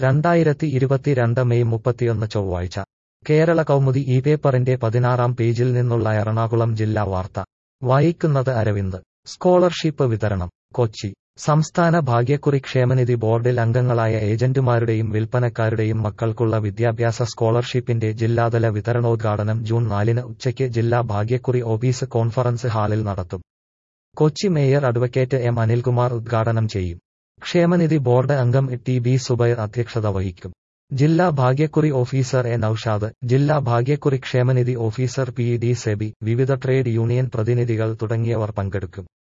രണ്ടായിരത്തി ഇരുപത്തിരണ്ട് മെയ് മുപ്പത്തിയൊന്ന് ചൊവ്വാഴ്ച കേരള കൗമുദി ഈ പേപ്പറിന്റെ പതിനാറാം പേജിൽ നിന്നുള്ള എറണാകുളം ജില്ലാ വാർത്ത വായിക്കുന്നത് അരവിന്ദ് സ്കോളർഷിപ്പ് വിതരണം കൊച്ചി സംസ്ഥാന ഭാഗ്യക്കുറി ക്ഷേമനിധി ബോർഡിൽ അംഗങ്ങളായ ഏജന്റുമാരുടെയും വിൽപ്പനക്കാരുടെയും മക്കൾക്കുള്ള വിദ്യാഭ്യാസ സ്കോളർഷിപ്പിന്റെ ജില്ലാതല വിതരണോദ്ഘാടനം ജൂൺ നാലിന് ഉച്ചയ്ക്ക് ജില്ലാ ഭാഗ്യക്കുറി ഓഫീസ് കോൺഫറൻസ് ഹാളിൽ നടത്തും Kochi mayor advocate M Anilkumar ഉദ്ഘാടനം ചെയ്യും ക്ഷേമനിധി ബോർഡ് അംഗം ടി ബി സുബൈർ അധ്യക്ഷത വഹിക്കും ജില്ലാ ഭാഗ്യക്കുറി ഓഫീസർ എ നൌഷാദ് ജില്ലാ ഭാഗ്യക്കുറി ക്ഷേമനിധി ഓഫീസർ പി ഡി സെബി വിവിധ ട്രേഡ് യൂണിയൻ പ്രതിനിധികൾ തുടങ്ങിയവർ പങ്കെടുക്കും